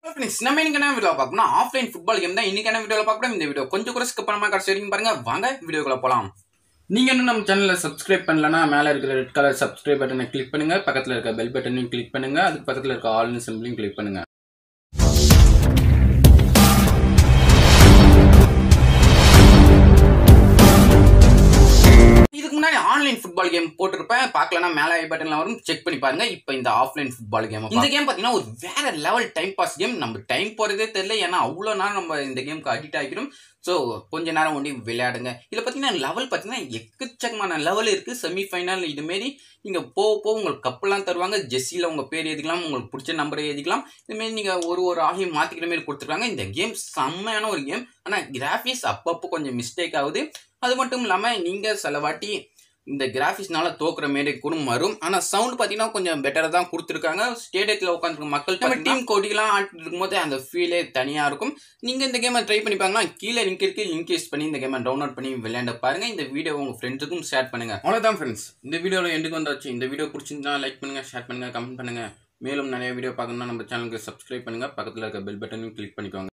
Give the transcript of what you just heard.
friends நம்ம இன்னைக்கு என்ன வீடியோ பார்க்கணும் ஆஃப்லைன் ஃபுட்பால் கேம் தான் இன்னைக்கான வீடியோவில் பார்க்கணும் இந்த வீடியோ கொஞ்சம் கூட ஸ்கிப் பண்ணாம கடைசி வரைக்கும் பாருங்க வாங்க வீடியோக்குள்ள போகலாம் நீங்கள் இன்னும் நம்ம சேனலில் சப்ஸ்கிரைப் பண்ணலன்னா மேலே இருக்கிற ரெட் கலர் சப்ஸ்கிரைப் பட்டனை கிளிக் பண்ணுங்க பக்கத்தில் இருக்க பெல் பட்டனையும் கிளிக் பண்ணுங்க அதுக்கு பக்கத்தில் இருக்க ஆல்னு சிம்பிளையும் கிளிக் பண்ணுங்க இதுக்கு முன்னாடி ஆன்லைன் ஃபுட்பால் கேம் போட்டிருப்பேன் பார்க்கலனா மேலே ஐ பட்டன்ல வரும் செக் பண்ணி பாருங்க இப்போ இந்த ஆஃப்லைன் ஃபுட்பால் கேம் இந்த கேம் பார்த்தீங்கன்னா ஒரு வேற லெவல் டைம் பாஸ் கேம் நம்ம டைம் போறதே தெரியல ஏன்னா அவ்வளோ நேரம் நம்ம இந்த கேமுக்கு அடிக்ட் ஆகிக்கிறோம் ஸோ கொஞ்ச நேரம் ஒண்டி விளையாடுங்க இதில் பார்த்தீங்கன்னா லெவல் பார்த்தீங்கன்னா எக்கச்சக்கமான லெவல் இருக்கு செமிஃபைனல் இதுமாரி நீங்கள் போக போக உங்களுக்கு கப்பெல்லாம் தருவாங்க ஜெஸ்ஸியில் உங்கள் பேர் எழுதிக்கலாம் உங்களுக்கு பிடிச்ச நம்பரை எழுதிக்கலாம் இதுமாரி நீங்கள் ஒரு ஒரு ஆகையும் மாற்றிக்கிற மாதிரி கொடுத்துருக்காங்க இந்த கேம் செம்மையான ஒரு கேம் ஆனால் கிராஃபிக்ஸ் அப்பப்போ கொஞ்சம் மிஸ்டேக் ஆகுது அது மட்டும் இல்லாமல் நீங்கள் சில வாட்டி இந்த கிராஃபிக்ஸ்னால தோக்குற மாரி கூட வரும் ஆனால் சவுண்ட் பார்த்தீங்கன்னா கொஞ்சம் பெட்டராக தான் கொடுத்துருக்காங்க ஸ்டேடியத்தில் உட்காந்துருக்க மக்கள் நம்ம டீம் கோடிலாம் ஆடிட்டு இருக்கும்போது அந்த ஃபீலே தனியாக இருக்கும் நீங்கள் இந்த கேமை ட்ரை பண்ணி பாருங்களா கீழே லிங்க் இருக்கு லிங்க் யூஸ் பண்ணி இந்த கேமை டவுன்லோட் பண்ணி விளையாண்டு பாருங்க இந்த வீடியோ உங்கள் ஃப்ரெண்ட்ஸுக்கும் ஷேர் பண்ணுங்க அவ்வளோதான் ஃப்ரெண்ட்ஸ் இந்த வீடியோவில் எண்டுக்கு வந்தாச்சு இந்த வீடியோ பிடிச்சிருந்தா லைக் பண்ணுங்க ஷேர் பண்ணுங்க கமெண்ட் பண்ணுங்க மேலும் நிறைய வீடியோ பார்க்கணும்னா நம்ம சேனலுக்கு சப்ஸ்கிரைப் பண்ணுங்க பக்கத்தில் இருக்க பெல் பட்டனையும் கிளிக் பண்ணிக்கோங்க